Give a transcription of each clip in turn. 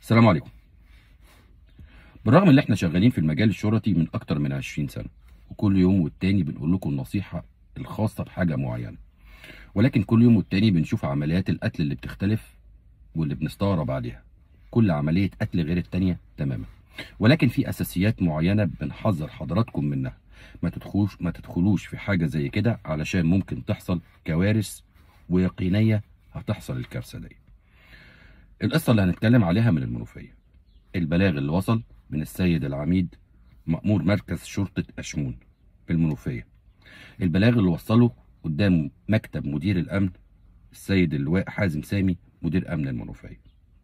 السلام عليكم بالرغم ان احنا شغالين في المجال الشرطي من اكتر من 20 سنه وكل يوم والتاني بنقول لكم النصيحه الخاصه بحاجه معينه ولكن كل يوم والتاني بنشوف عمليات القتل اللي بتختلف واللي بنستغرب عليها كل عمليه قتل غير التانيه تماما ولكن في اساسيات معينه بنحذر حضراتكم منها ما تدخلوش ما تدخلوش في حاجه زي كده علشان ممكن تحصل كوارث ويقينيه هتحصل الكارثه دي القصه اللي هنتكلم عليها من المنوفيه البلاغ اللي وصل من السيد العميد مأمور مركز شرطة أشمون في المنوفية البلاغ اللي وصله قدام مكتب مدير الأمن السيد اللواء حازم سامي مدير أمن المنوفية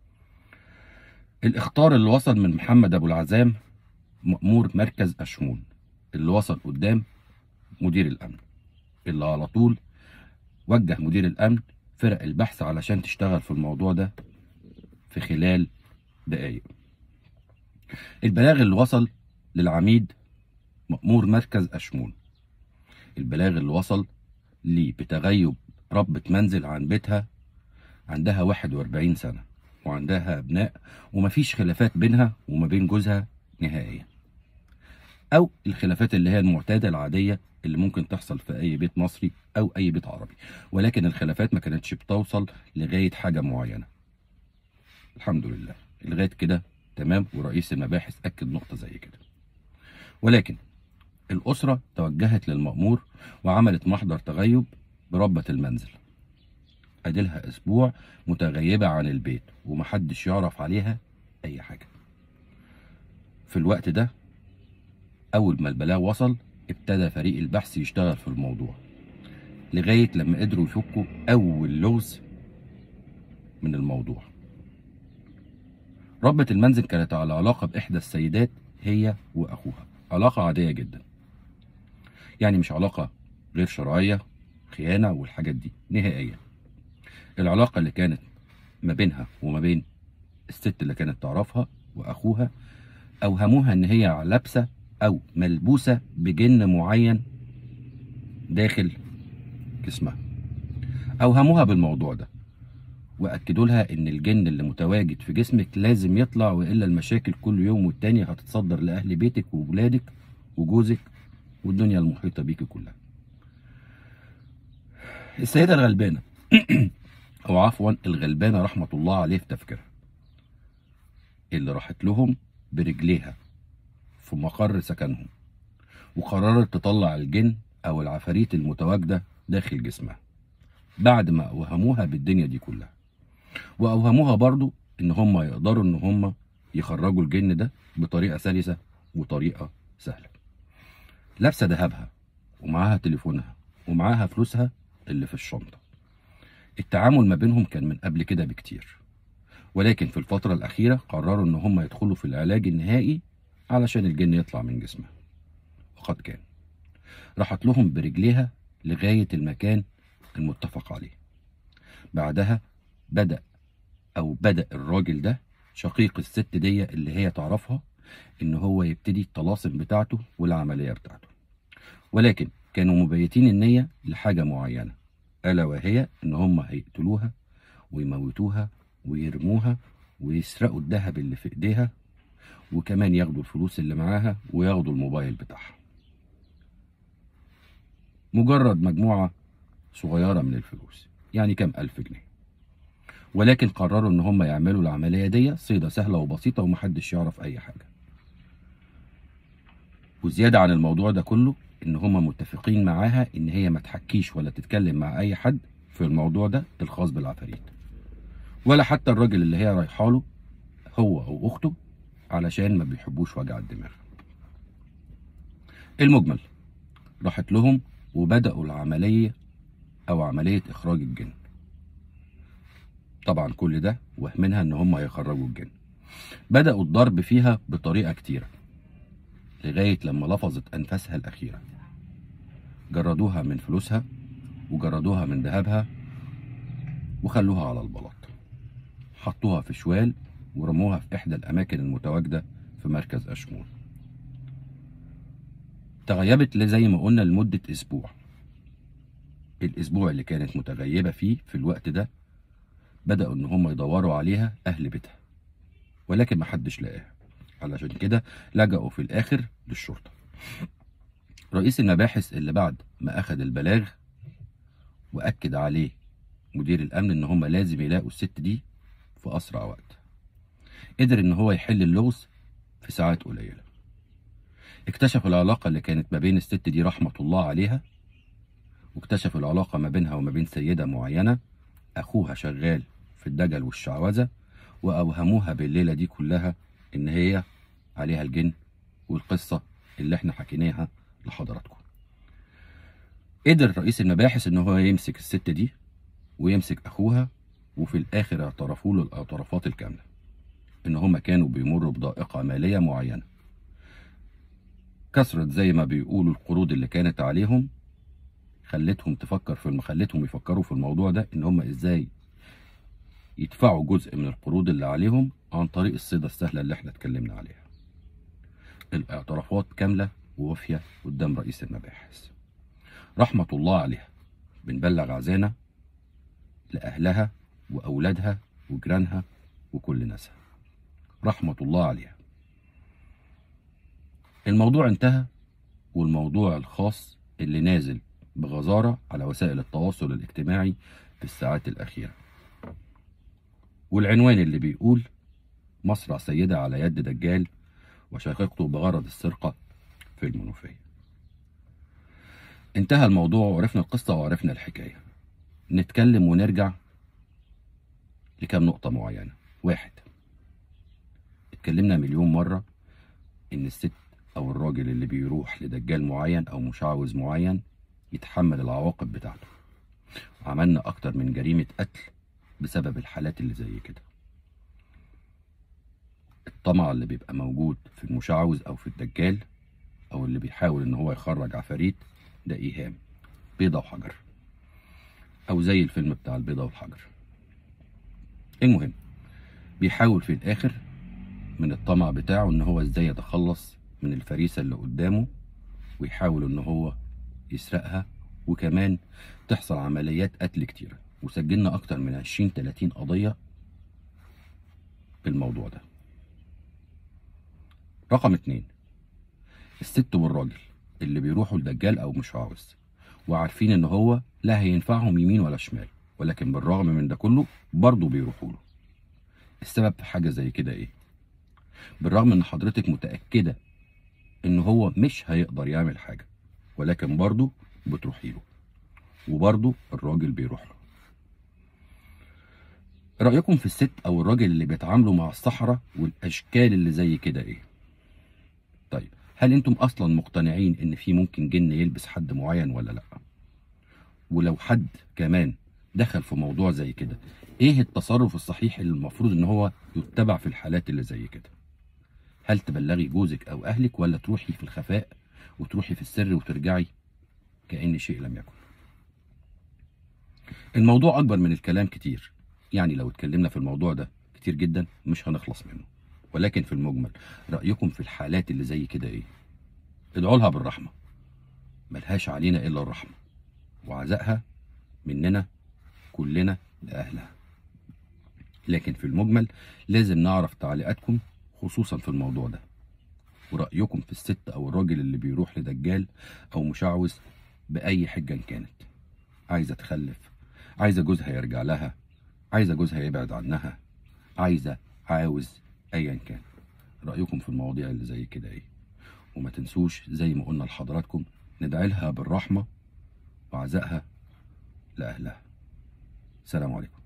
الإخطار اللي وصل من محمد أبو العزام مأمور مركز أشمون اللي وصل قدام مدير الأمن اللي على طول وجه مدير الأمن فرق البحث علشان تشتغل في الموضوع ده في خلال دقايق البلاغ اللي وصل للعميد مأمور مركز أشمون البلاغ اللي وصل لي بتغيب ربة منزل عن بيتها عندها 41 سنة وعندها أبناء ومفيش خلافات بينها وما بين جوزها نهائيا أو الخلافات اللي هي المعتادة العادية اللي ممكن تحصل في أي بيت مصري أو أي بيت عربي ولكن الخلافات ما كانتش بتوصل لغاية حاجة معينة الحمد لله لغاية كده تمام ورئيس المباحث أكد نقطة زي كده ولكن الأسرة توجهت للمأمور وعملت محضر تغيب بربة المنزل أديلها أسبوع متغيبة عن البيت ومحدش يعرف عليها أي حاجة في الوقت ده أول ما البلاغ وصل ابتدى فريق البحث يشتغل في الموضوع لغاية لما قدروا يفكوا أول لغز من الموضوع ربة المنزل كانت على علاقة بإحدى السيدات هي وأخوها علاقة عادية جدا يعني مش علاقة غير شرعية خيانة والحاجات دي نهائيا العلاقة اللي كانت ما بينها وما بين الست اللي كانت تعرفها وأخوها أوهموها إن هي لابسة أو ملبوسة بجن معين داخل جسمها أوهموها بالموضوع ده واكدوا لها ان الجن اللي متواجد في جسمك لازم يطلع والا المشاكل كل يوم والتاني هتتصدر لاهل بيتك وولادك وجوزك والدنيا المحيطه بيكي كلها السيده الغلبانه او عفوا الغلبانه رحمه الله عليه في تفكيرها اللي راحت لهم برجليها في مقر سكنهم وقررت تطلع الجن او العفاريت المتواجده داخل جسمها بعد ما اوهموها بالدنيا دي كلها واوهموها برضو ان هم يقدروا ان هم يخرجوا الجن ده بطريقه سلسه وطريقه سهله لابسه ذهبها ومعاها تليفونها ومعاها فلوسها اللي في الشنطه التعامل ما بينهم كان من قبل كده بكتير ولكن في الفتره الاخيره قرروا ان هم يدخلوا في العلاج النهائي علشان الجن يطلع من جسمها وقد كان راحت لهم برجليها لغايه المكان المتفق عليه بعدها بدأ أو بدأ الراجل ده شقيق الست دي اللي هي تعرفها إن هو يبتدي الطلاسم بتاعته والعملية بتاعته ولكن كانوا مبيتين النية لحاجة معينة ألا وهي إن هم هيقتلوها ويموتوها ويرموها ويسرقوا الذهب اللي في إيديها وكمان ياخدوا الفلوس اللي معاها وياخدوا الموبايل بتاعها مجرد مجموعة صغيرة من الفلوس يعني كام ألف جنيه ولكن قرروا ان هم يعملوا العمليه دي صيده سهله وبسيطه ومحدش يعرف اي حاجه وزياده عن الموضوع ده كله ان هم متفقين معاها ان هي ما تحكيش ولا تتكلم مع اي حد في الموضوع ده الخاص بالعفاريت ولا حتى الراجل اللي هي رايحه له هو او اخته علشان ما بيحبوش وجع الدماغ المجمل راحت لهم وبداوا العمليه او عمليه اخراج الجن طبعا كل ده وهمنها ان هم هيخرجوا الجن بدأوا الضرب فيها بطريقة كتيرة لغاية لما لفظت أنفاسها الأخيرة جردوها من فلوسها وجردوها من ذهبها وخلوها على البلاط حطوها في شوال ورموها في إحدى الأماكن المتواجدة في مركز أشمون تغيبت زي ما قلنا لمدة أسبوع الأسبوع اللي كانت متغيبة فيه في الوقت ده بدأوا إن هم يدوروا عليها أهل بيتها ولكن محدش لقاها علشان كده لجأوا في الآخر للشرطة رئيس المباحث اللي بعد ما أخد البلاغ وأكد عليه مدير الأمن إن هم لازم يلاقوا الست دي في أسرع وقت قدر إن هو يحل اللغز في ساعات قليلة اكتشف العلاقة اللي كانت ما بين الست دي رحمة الله عليها واكتشف العلاقة ما بينها وما بين سيدة معينة أخوها شغال في الدجل والشعوذة وأوهموها بالليلة دي كلها إن هي عليها الجن والقصة اللي احنا حكيناها لحضراتكم قدر رئيس المباحث إن هو يمسك الست دي ويمسك أخوها وفي الآخر اعترفوا له الاعترافات الكاملة إن هما كانوا بيمروا بضائقة مالية معينة كثرت زي ما بيقولوا القروض اللي كانت عليهم خلتهم تفكر في الم... خلتهم يفكروا في الموضوع ده ان هم ازاي يدفعوا جزء من القروض اللي عليهم عن طريق الصيدة السهلة اللي احنا اتكلمنا عليها الاعترافات كاملة ووافية قدام رئيس المباحث رحمة الله عليها بنبلغ عزانا لأهلها وأولادها وجيرانها وكل ناسها رحمة الله عليها الموضوع انتهى والموضوع الخاص اللي نازل بغزارة على وسائل التواصل الاجتماعي في الساعات الأخيرة والعنوان اللي بيقول مصرع سيدة على يد دجال وشقيقته بغرض السرقة في المنوفية انتهى الموضوع وعرفنا القصة وعرفنا الحكاية نتكلم ونرجع لكام نقطة معينة واحد اتكلمنا مليون مرة إن الست أو الراجل اللي بيروح لدجال معين أو مشعوذ معين يتحمل العواقب بتاعته عملنا أكتر من جريمة قتل بسبب الحالات اللي زي كده الطمع اللي بيبقى موجود في المشعوذ أو في الدجال أو اللي بيحاول إن هو يخرج عفاريت ده إيهام بيضة وحجر أو زي الفيلم بتاع البيضة والحجر المهم بيحاول في الآخر من الطمع بتاعه إن هو إزاي يتخلص من الفريسة اللي قدامه ويحاول إن هو يسرقها وكمان تحصل عمليات قتل كتيرة وسجلنا أكتر من 20 30 قضية بالموضوع ده رقم اتنين الست والراجل اللي بيروحوا لدجال أو مش عاوز وعارفين إن هو لا هينفعهم يمين ولا شمال ولكن بالرغم من ده كله برضه بيروحوا له السبب في حاجة زي كده إيه؟ بالرغم إن حضرتك متأكدة إن هو مش هيقدر يعمل حاجة ولكن برضه بتروحي له وبرضه الراجل بيروح له رأيكم في الست أو الراجل اللي بيتعاملوا مع الصحراء والأشكال اللي زي كده إيه؟ طيب هل أنتم أصلا مقتنعين إن في ممكن جن يلبس حد معين ولا لأ؟ ولو حد كمان دخل في موضوع زي كده إيه التصرف الصحيح اللي المفروض إن هو يتبع في الحالات اللي زي كده؟ هل تبلغي جوزك أو أهلك ولا تروحي في الخفاء وتروحي في السر وترجعي كأن شيء لم يكن الموضوع أكبر من الكلام كتير يعني لو اتكلمنا في الموضوع ده كتير جدا مش هنخلص منه ولكن في المجمل رأيكم في الحالات اللي زي كده ايه ادعوا لها بالرحمة ملهاش علينا إلا الرحمة وعزائها مننا كلنا لأهلها لكن في المجمل لازم نعرف تعليقاتكم خصوصا في الموضوع ده ورأيكم في الست أو الراجل اللي بيروح لدجال أو مشعوذ بأي حجة إن كانت عايزة تخلف عايزة جوزها يرجع لها عايزة جوزها يبعد عنها عايزة عاوز أيا كان رأيكم في المواضيع اللي زي كده إيه وما تنسوش زي ما قلنا لحضراتكم ندعي لها بالرحمة وعزائها لأهلها السلام عليكم